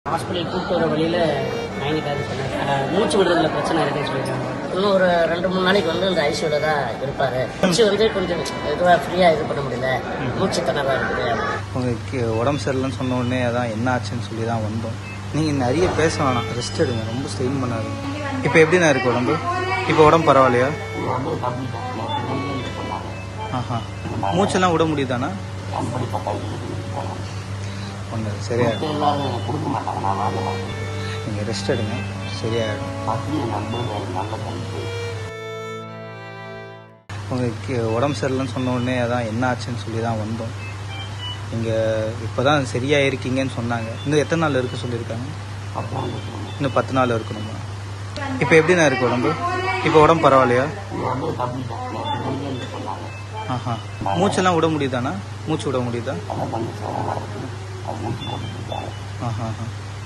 Hospital கூப்பிட்டு வர வழியில் வாங்கிட்டாரு சொன்னார் அஹ், மூச்சு விடுறதுல பிரச்சனை இருக்குன்னு சொல்லியிருக்காங்க இன்னும் ஒரு ரெண்டு மூணு நாளைக்கு வந்து இந்த ஐசியூவில் தான் இருப்பார் மூச்சு வந்து கொஞ்சம் இதுவாக ஃப்ரீயாக இது பண்ண முடியல மூச்சு திணறா இருக்குது உங்களுக்கு உடம்பு சரியில்லைன்னு சொன்ன உடனே அதான் என்ன ஆச்சுன்னு சொல்லி தான் வந்தோம் நீங்கள் நிறைய பேச வேணாம் ரெஸ்ட் எடுங்க ரொம்ப ஸ்ட்ரெயின் பண்ணாதீங்க இப்போ எப்படிண்ணா இருக்கு உடம்பு இப்போ உடம்பு பரவாயில்லையா ஆஹா மூச்செல்லாம் விட முடியுதாண்ணா ஒன்று சரியா நீங்கள் ரெஸ்ட் எடுங்க சரியாயிடும் உங்களுக்கு உடம்பு சரியில்லைன்னு சொன்ன உடனே அதான் என்ன ஆச்சுன்னு சொல்லி தான் வந்தோம் நீங்கள் இப்போ தான் சரியாக இருக்கீங்கன்னு சொன்னாங்க இன்னும் எத்தனை நாள் இருக்க சொல்லியிருக்காங்க இன்னும் பத்து நாள் இருக்கணுமா இப்போ எப்படிண்ணா இருக்கு உடம்பு இப்போ உடம்பு பரவாயில்லையா ஆஹா மூச்செல்லாம் விட முடியுதாண்ணா மூச்சு விட முடியுதா ஆஹா ஆஹா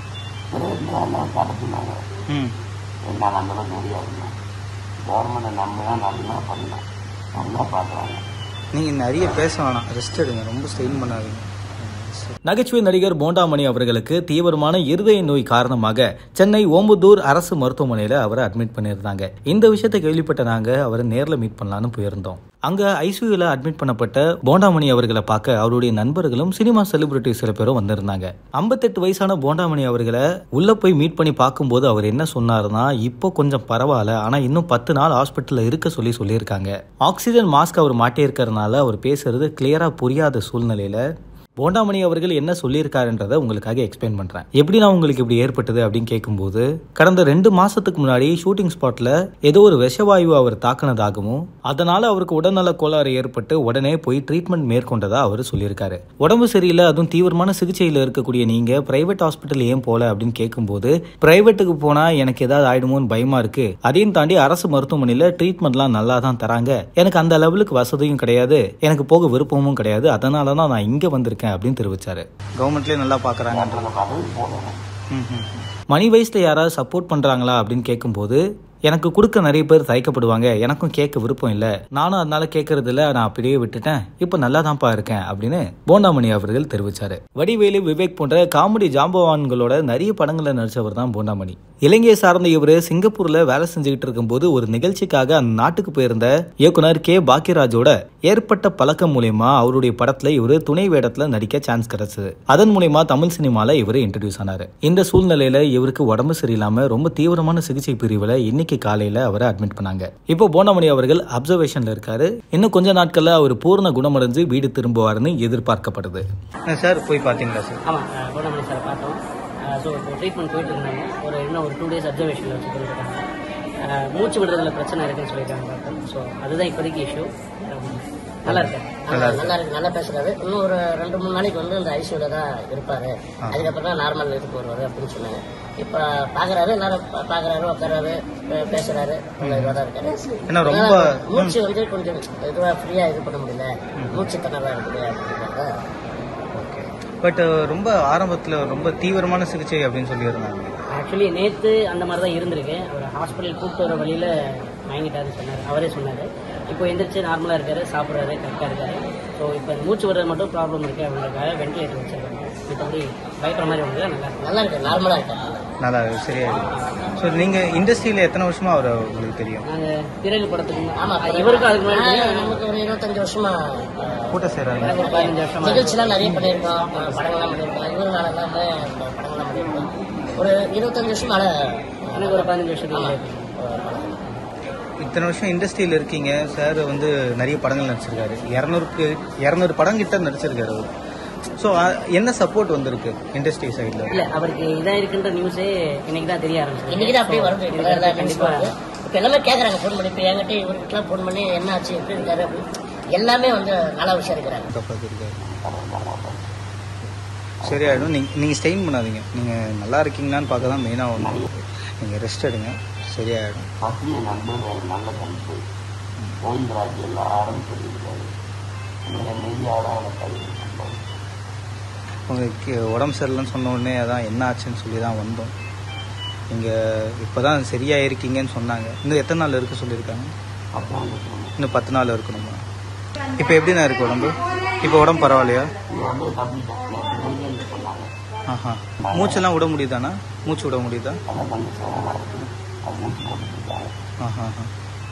ம் என்னால் அந்த அளவுக்கு முடியாது கவர்மெண்ட்டை நம்பி தான் நல்லா பண்ணலாம் நல்லா பார்க்குறாங்க நீங்கள் நிறைய பேச வேணாம் ரெஸ்ட் எடுங்க ரொம்ப ஸ்ட்ரெயின் பண்ணாதீங்க நகைச்சுவை நடிகர் போண்டாமணி அவர்களுக்கு தீவிரமான இருதய நோய் காரணமாக சென்னை ஓம்புதூர் அரசு மருத்துவமனையில அவரை அட்மிட் பண்ணியிருந்தாங்க இந்த விஷயத்தை கேள்விப்பட்ட நாங்க அவரை நேர்ல மீட் பண்ணலாம்னு போயிருந்தோம் அங்க ஐசியூல அட்மிட் பண்ணப்பட்ட போண்டாமணி அவர்களை பார்க்க அவருடைய நண்பர்களும் சினிமா செலிபிரிட்டி சில பேரும் வந்திருந்தாங்க 58 வயசான போண்டாமணி அவர்களை உள்ள போய் மீட் பண்ணி பார்க்கும்போது அவர் என்ன சொன்னாருன்னா இப்போ கொஞ்சம் பரவாயில்ல ஆனா இன்னும் பத்து நாள் ஹாஸ்பிட்டல்ல இருக்க சொல்லி சொல்லியிருக்காங்க ஆக்சிஜன் மாஸ்க் அவர் மாட்டியிருக்கறனால அவர் பேசுறது கிளியரா புரியாத சூழ்நிலையில போண்டாமணி அவர்கள் என்ன சொல்லியிருக்காருன்றதை உங்களுக்காக எக்ஸ்பிளைன் பண்றேன் எப்படி நான் உங்களுக்கு இப்படி ஏற்பட்டது அப்படின்னு கேட்கும்போது கடந்த ரெண்டு மாசத்துக்கு முன்னாடி ஷூட்டிங் ஸ்பாட்ல ஏதோ ஒரு விஷவாயு அவர் தாக்குனதாகவும் அதனால அவருக்கு உடல்நல கோளாறு ஏற்பட்டு உடனே போய் ட்ரீட்மெண்ட் மேற்கொண்டதா அவர் சொல்லியிருக்காரு உடம்பு சரியில்லை அதுவும் தீவிரமான சிகிச்சையில் இருக்கக்கூடிய நீங்க பிரைவேட் ஹாஸ்பிட்டல் ஏன் போல அப்படின்னு கேட்கும்போது பிரைவேட்டுக்கு போனா எனக்கு ஏதாவது ஆயிடுமோன்னு பயமா இருக்கு அதையும் தாண்டி அரசு மருத்துவமனையில ட்ரீட்மெண்ட்லாம் நல்லா தான் தராங்க எனக்கு அந்த லெவலுக்கு வசதியும் கிடையாது எனக்கு போக விருப்பமும் கிடையாது அதனால தான் நான் இங்க வந்திருக்கேன் அப்படின்னு தெரிவிச்சாரு கவர்மெண்ட்லேயே நல்லா பார்க்குறாங்கன்ற ம் ம் மணி வயசுல யாராவது சப்போர்ட் பண்றாங்களா அப்படின்னு கேட்கும்போது எனக்கு கொடுக்க நிறைய பேர் தயக்கப்படுவாங்க எனக்கும் கேட்க விருப்பம் இல்லை நானும் அதனால கேட்கறது இல்ல நான் அப்படியே விட்டுட்டேன் இப்போ நல்லா தான்ப்பா இருக்கேன் அப்படின்னு போண்டாமணி அவர்கள் தெரிவிச்சாரு வடிவேலு விவேக் போன்ற காமெடி ஜாம்பவான்களோட நிறைய படங்கள்ல நடிச்சவர் தான் போண்டாமணி இலங்கையை சார்ந்த இவர் சிங்கப்பூர்ல வேலை செஞ்சுக்கிட்டு இருக்கும்போது ஒரு நிகழ்ச்சிக்காக அந்த நாட்டுக்கு போயிருந்த இயக்குனர் கே பாக்கியராஜோட ஏற்பட்ட பழக்கம் மூலயமா அவருடைய படத்துல இவர் துணை வேடத்துல நடிக்க சான்ஸ் கிடைச்சது அதன் மூலயமா தமிழ் சினிமால இவர் இன்ட்ரடியூஸ் ஆனாரு இந்த சூழ்நிலையில இவருக்கு உடம்பு சரியில்லாம ரொம்ப தீவிரமான சிகிச்சை பிரிவுல இன்னைக்கு காலையில அவரை அட்மிட் பண்ணாங்க இப்போ போண்டாமணி அவர்கள் அப்சர்வேஷன்ல இருக்காரு இன்னும் கொஞ்ச நாட்கள்ல அவர் பூர்ண குணமடைஞ்சு வீடு திரும்புவாருன்னு எதிர்பார்க்கப்படுது சார் போய் பார்த்தீங்களா சார் ஆமாம் கோடமணி சார் பார்த்தோம் ஸோ இப்போ ட்ரீட்மெண்ட் போயிட்டு இருந்தாங்க ஒரு இன்னும் ஒரு டூ டேஸ் அப்சர்வேஷனில் வச்சு இருக்காங்க மூச்சு விடுறதுல பிரச்சனை இருக்குன்னு சொல்லியிருக்காங்க டாக்டர் ஸோ அதுதான் இப்போதைக்கு இஷ்யூ நல்லா இருக்கு நல்லா இருக்கு நல்லா பேசுறாரு இன்னும் ஒரு ரெண்டு மூணு நாளைக்கு வந்து இந்த ஐசியூல தான் இருப்பாரு அதுக்கப்புறம் தான் நார்மல் இதுக்கு வருவாரு அப்படின்னு சொன்னாங்க இப்போ பாக்குறாரு எல்லாரும் பா- பாக்குறாரு உட்காராரு பே- பேசுறாரு நல்ல இதுவாக தான் இருக்காரு ஏன்னா ரொம்ப மூச்சு வந்து கொஞ்சம் இதுவா ஃப்ரீயா இது பண்ண முடியல மூச்சு திணறா இருக்குது அப்படிங்கிறத பட் ரொம்ப ஆரம்பத்தில் ரொம்ப தீவிரமான சிகிச்சை அப்படின்னு சொல்லியிருந்தாங்க ஆக்சுவலி நேற்று அந்த மாதிரி தான் இருந்திருக்கு அவர் ஹாஸ்பிட்டல் கூப்பிட்டு வர வழியில் வாங்கிட்டாருன்னு சொன்னார் அவரே சொன்னார் இப்போ எந்திரிச்சு நார்மலாக இருக்காரு சாப்பிட்றாரு கரெக்டாக இருக்காரு ஸோ இப்போ மூச்சு விடுறது மட்டும் ப்ராப்ளம் இருக்குது அப்படின்றதுக்காக வென்டிலேட்டர் வச்சிருக்காங்க மற்றபடி பயப்படுற மாதிரி ஒன்று நல்லா இருக்கு நல்லா இருக்கு நார்மலாக இருக்காரு நல்லா சரியாயிடும் ஸோ நீங்கள் இண்டஸ்ட்ரியில் எத்தனை வருஷமா அவர் உங்களுக்கு தெரியும் நாங்கள் திரையில் படத்துக்கு ஆமாம் இவருக்கும் அதுக்கு முன்னாடி நமக்கு ஒரு இருபத்தஞ்சு வருஷமா கூட்ட சேராங்க ஒரு பதினஞ்சு வருஷமா நிகழ்ச்சிலாம் நிறைய பண்ணியிருக்கோம் படங்கள்லாம் பண்ணியிருக்கோம் இவரு நாள் எல்லாமே படங்கள்லாம் பண்ணியிருக்கோம் ஒரு இருபத்தஞ்சு வருஷம் மேலே எனக்கு ஒரு பதினஞ்சு வருஷத்துக்கு இத்தனை வருஷம் இண்டஸ்ட்ரியில் இருக்கீங்க சார் வந்து நிறைய படங்கள் நடிச்சிருக்காரு இரநூறுக்கு இரநூறு படம் கிட்ட நடிச்சிருக்காரு அவர் ஸோ என்ன சப்போர்ட் வந்திருக்கு இண்டஸ்ட்ரி சைடில் இல்ல அவருக்கு இதா இருக்குன்ற நியூஸே இன்னைக்கு தான் தெரிய ஆரம்பிச்சு இன்னைக்கு தான் அப்படியே வருது கண்டிப்பா இப்போ எல்லாமே கேக்குறாங்க ஃபோன் பண்ணி இப்போ என்கிட்ட இவருக்குலாம் ஃபோன் பண்ணி என்ன ஆச்சு எப்படி இருக்காரு அப்படின்னு எல்லாமே வந்து நல்ல விஷயம் இருக்கிறாங்க பார்த்துருக்காரு சரியாயிடும் நீங்கள் நீங்கள் ஸ்டெயின் பண்ணாதீங்க நீங்கள் நல்லா இருக்கீங்களான்னு பார்க்க தான் மெயினாக ஒன்று நீங்கள் ரெஸ்ட் எடுங்க சரியாயிடும் பசிய நண்பர் நல்ல கணிப்பு கோவிந்தராஜ் எல்லாரும் சொல்லியிருக்காரு மீடியாவில் எனக்கு பதிவு பண்ணோம் உங்களுக்கு உடம்பு சரியில்லைன்னு சொன்ன உடனே அதான் என்ன ஆச்சுன்னு சொல்லி தான் வந்தோம் நீங்கள் இப்போ தான் சரியாக இருக்கீங்கன்னு சொன்னாங்க இன்னும் எத்தனை நாள் இருக்க சொல்லியிருக்காங்க அப்புறம் இன்னும் பத்து நாள் இருக்கணுமா இப்போ எப்படிண்ணா இருக்கு உடம்பு இப்போ உடம்பு பரவாயில்லையா இது வந்து தம்பி டாக்டர் சொன்னாங்க ஆஹா மூச்செல்லாம் விட முடியுதாண்ணா மூச்சு விட முடியுதா அதான் கொஞ்சம் சிரமமா இருக்கு அது மூச்சு போட்டுட்டு இருக்காங்க ஆஹா ஆஹா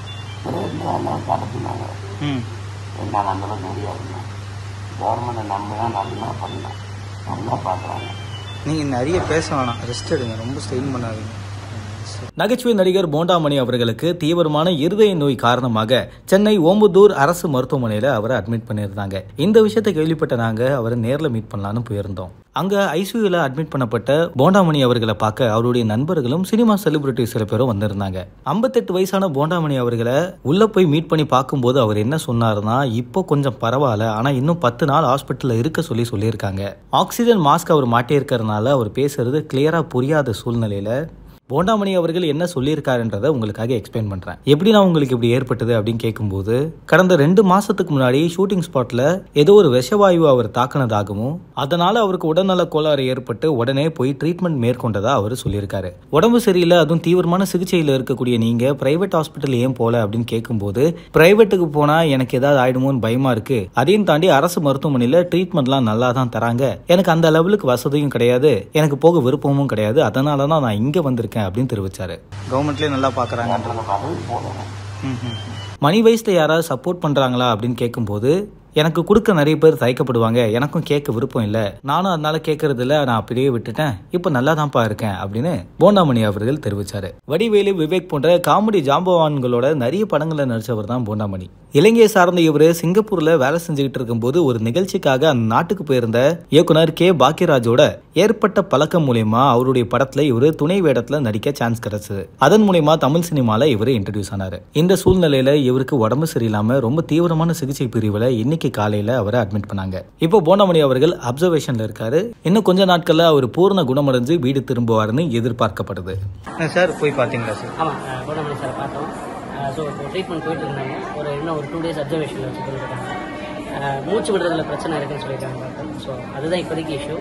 எல்லாம் கடத்தினாங்க ம் என்னால் அந்தளவுக்கு முடியாது கவர்மெண்ட்டை நம்பி தான் நல்லா பண்ணலாம் நல்லா பார்க்குறாங்க நீங்கள் நிறைய பேச வேணாம் ரெஸ்ட் எடுங்க ரொம்ப ஸ்ட்ரெயின் பண்ணாதீங்க நகைச்சுவை நடிகர் போண்டாமணி அவர்களுக்கு தீவிரமான இருதய நோய் காரணமாக சென்னை ஓம்புதூர் அரசு மருத்துவமனையில அவரை அட்மிட் பண்ணியிருந்தாங்க இந்த விஷயத்தை கேள்விப்பட்ட நாங்க அவரை நேர்ல மீட் பண்ணலான்னு போயிருந்தோம் அங்க ஐசியூல அட்மிட் பண்ணப்பட்ட போண்டாமணி அவர்களை பார்க்க அவருடைய நண்பர்களும் சினிமா செலிபிரிட்டி சில பேரும் வந்திருந்தாங்க 58 வயசான போண்டாமணி அவர்களை உள்ள போய் மீட் பண்ணி பார்க்கும்போது அவர் என்ன சொன்னாருன்னா இப்போ கொஞ்சம் பரவாயில்ல ஆனா இன்னும் பத்து நாள் ஹாஸ்பிட்டல்ல இருக்க சொல்லி சொல்லியிருக்காங்க ஆக்சிஜன் மாஸ்க் அவர் மாட்டியிருக்கறனால அவர் பேசுறது கிளியரா புரியாத சூழ்நிலையில போண்டாமணி அவர்கள் என்ன சொல்லியிருக்காருன்றதை உங்களுக்காக எக்ஸ்பிளைன் பண்றேன் எப்படி நான் உங்களுக்கு இப்படி ஏற்பட்டது அப்படின்னு கேட்கும்போது கடந்த ரெண்டு மாசத்துக்கு முன்னாடி ஷூட்டிங் ஸ்பாட்ல ஏதோ ஒரு விஷவாயு அவர் தாக்குனதாகவும் அதனால அவருக்கு உடல்நல கோளாறு ஏற்பட்டு உடனே போய் ட்ரீட்மெண்ட் மேற்கொண்டதா அவர் சொல்லியிருக்காரு உடம்பு சரியில்லை அதுவும் தீவிரமான சிகிச்சையில் இருக்கக்கூடிய நீங்க பிரைவேட் ஹாஸ்பிட்டல் ஏன் போல அப்படின்னு கேட்கும்போது பிரைவேட்டுக்கு போனா எனக்கு ஏதாவது ஆயிடுமோன்னு பயமா இருக்கு அதையும் தாண்டி அரசு மருத்துவமனையில ட்ரீட்மெண்ட்லாம் நல்லா தான் தராங்க எனக்கு அந்த லெவலுக்கு வசதியும் கிடையாது எனக்கு போக விருப்பமும் கிடையாது அதனால தான் நான் இங்க வந்திருக்கேன் அப்படின்னு தெரிவிச்சாரு கவர்மெண்ட்லேயே நல்லா பார்க்குறாங்கன்ற அந்த பதவி போடணும் ம் ம் மணி வயசுல யாராவது சப்போர்ட் பண்றாங்களா அப்படின்னு கேட்கும்போது எனக்கு கொடுக்க நிறைய பேர் தயக்கப்படுவாங்க எனக்கும் கேட்க விருப்பம் இல்லை நானும் அதனால கேட்கறது இல்ல நான் அப்படியே விட்டுட்டேன் இப்போ நல்லா தான்ப்பா இருக்கேன் அப்படின்னு போண்டாமணி அவர்கள் தெரிவிச்சாரு வடிவேலு விவேக் போன்ற காமெடி ஜாம்பவான்களோட நிறைய படங்கள்ல நடிச்சவர் தான் போண்டாமணி இலங்கையை சார்ந்த இவர் சிங்கப்பூர்ல வேலை செஞ்சுக்கிட்டு இருக்கும்போது ஒரு நிகழ்ச்சிக்காக அந்த நாட்டுக்கு போயிருந்த இயக்குனர் கே பாக்கியராஜோட ஏற்பட்ட பழக்கம் மூலியமா அவருடைய படத்துல இவர் துணை வேடத்துல நடிக்க சான்ஸ் கிடைச்சது அதன் மூலியமா தமிழ் சினிமால இவர் இன்ட்ரடியூஸ் ஆனாரு இந்த சூழ்நிலையில இவருக்கு உடம்பு சரியில்லாம ரொம்ப தீவிரமான சிகிச்சை பிரிவுல இன்னைக்கு காலையில அவரை அட்மிட் பண்ணாங்க இப்போ போண்டமணி அவர்கள் அப்சர்வேஷன்ல இருக்காரு இன்னும் கொஞ்ச நாட்கள்ல அவர் பூர்ண குணமடைஞ்சு வீடு திரும்புவாருன்னு எதிர்பார்க்கப்படுது சார் போய் பார்த்தீங்களா சார் ஆமாம் கோடமணி சார் பார்த்தோம் ஸோ இப்போ ட்ரீட்மெண்ட் போயிட்டு இருந்தாங்க ஒரு இன்னும் ஒரு டூ டேஸ் அப்சர்வேஷனில் வச்சு கொடுத்துருக்காங்க அஹ், மூச்சு விடுறதுல பிரச்சனை இருக்குன்னு சொல்லியிருக்காங்க டாக்டர் ஸோ அதுதான் இப்போதைக்கு இஷ்யூ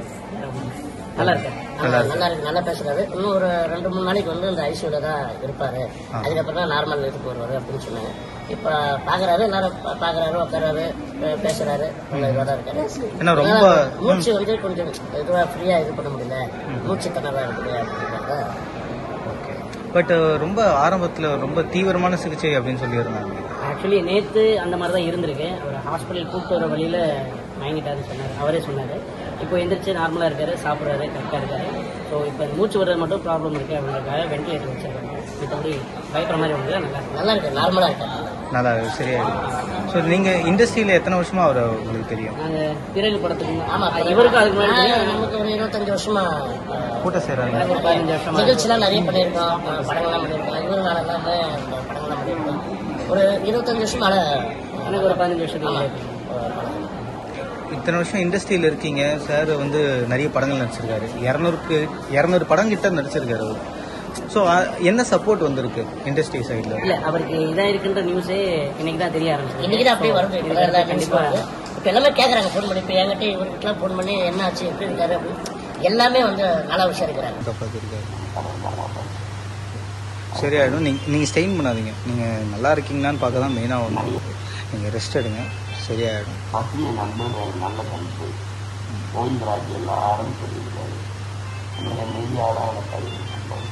நல்லா இருக்கேன் நல்லா நல்லா இருக்கு நல்லா பேசுறாரு இன்னும் ஒரு ரெண்டு மூணு நாளைக்கு வந்து இந்த ஐசியூல தான் இருப்பாரு அதுக்கப்புறம் தான் நார்மல் வீட்டுக்கு வருவாரு அப்படின்னு சொன்னாங்க இப்ப பாக்குறாரு எல்லாரும் பா- பாக்குறாரு உட்காராரு பே- பேசுறாரு நல்ல இதுவா தான் இருக்காரு ஏன்னா ரொம்ப மூச்சு வந்து கொஞ்சம் இதுவா ஃப்ரீயா இது பண்ண முடியல மூச்சு திணறா இருக்குது அப்படிங்கிறத பட் ரொம்ப ஆரம்பத்தில் ரொம்ப தீவிரமான சிகிச்சை அப்படின்னு சொல்லியிருந்தாங்க ஆக்சுவலி நேற்று அந்த மாதிரி தான் இருந்திருக்கு அவர் ஹாஸ்பிட்டல் கூப்பிட்டு வர வழியில் வாங்கிட்டாருன்னு சொன்னார் அவரே சொன்னார் இப்போ எந்திரிச்சு நார்மலாக இருக்காரு சாப்பிட்றாரு கரெக்டாக இருக்காரு ஸோ இப்போ மூச்சு விடுறது மட்டும் ப்ராப்ளம் இருக்குது அப்படின்றதுக்காக வென்டிலேட்டர் வச்சிருக்காங்க மற்றபடி பயப்படுற மாதிரி ஒன்று நல்லா இருக்கு. நல்லா இருக்கு நார்மலா இருக்காரு நல்லா சரியாயிடும் ஸோ நீங்கள் இண்டஸ்ட்ரியில் எத்தனை வருஷமா அவர் உங்களுக்கு தெரியும் நாங்கள் பிறகு படத்துக்கு முன்ன- ஆமா இவருக்கும் அதுக்கு முன்னாடி ஆ, தெரியும். நமக்கு ஒரு இருபத்தஞ்சு வருஷமா அஹ், கூட்ட சேராங்க எனக்கு ஒரு பதினஞ்சு வருஷமா நிகழ்ச்சிலாம் நிறைய பண்ணியிருக்கோம் அஹ் படங்கள்லாம் பண்ணியிருக்கோம் இவரு நான் எல்லாமே இந்த படங்கள்லாம் பண்ணியிருக்கோம் ஒரு இருபத்தஞ்சு வருஷம் மேல எனக்கு ஒரு பதினஞ்சு வருஷத்துக்கு முன்னாடி தெரியும். இத்தனை வருஷம் இண்டஸ்ட்ரியில் இருக்கீங்க சார் வந்து நிறைய படங்கள் நடிச்சிருக்காரு இரநூறுக்கு இரநூறு படம் கிட்ட நடிச்சிருக்காரு அவர் ஸோ என்ன சப்போர்ட் வந்திருக்கு இண்டஸ்ட்ரி சைடில் இல்ல அவருக்கு இதா இருக்குன்ற நியூஸே இன்னைக்கு தான் தெரிய ஆரம்பிச்சு இன்னைக்கு தான் அப்படியே வருது இப்ப தான் கண்டிப்பா கண்டிப்பா இப்ப எல்லாமே கேக்குறாங்க ஃபோன் பண்ணி இப்ப என்கிட்ட இவருக்குலாம் ஃபோன் பண்ணி என்ன ஆச்சு எப்படி இருக்காரு அப்படின்னு எல்லாமே வந்து நல்லா விசாரிக்கிறாங்க பார்த்துருக்காரு சரியாயிடும் நீங்கள் நீங்கள் ஸ்டெயின் பண்ணாதீங்க நீங்கள் நல்லா இருக்கீங்களான்னு பார்க்க தான் மெயினாக ஒன்று நீங்கள் ரெஸ்ட் எடுங்க சரியாயிடும் பத்னியை நண்பர் ஒரு நல்ல கணிப்பு கோவிந்தராஜ் எல்லாரும் சொல்லியிருக்காரு அந்த மீடியாவோட அவனை பயிர்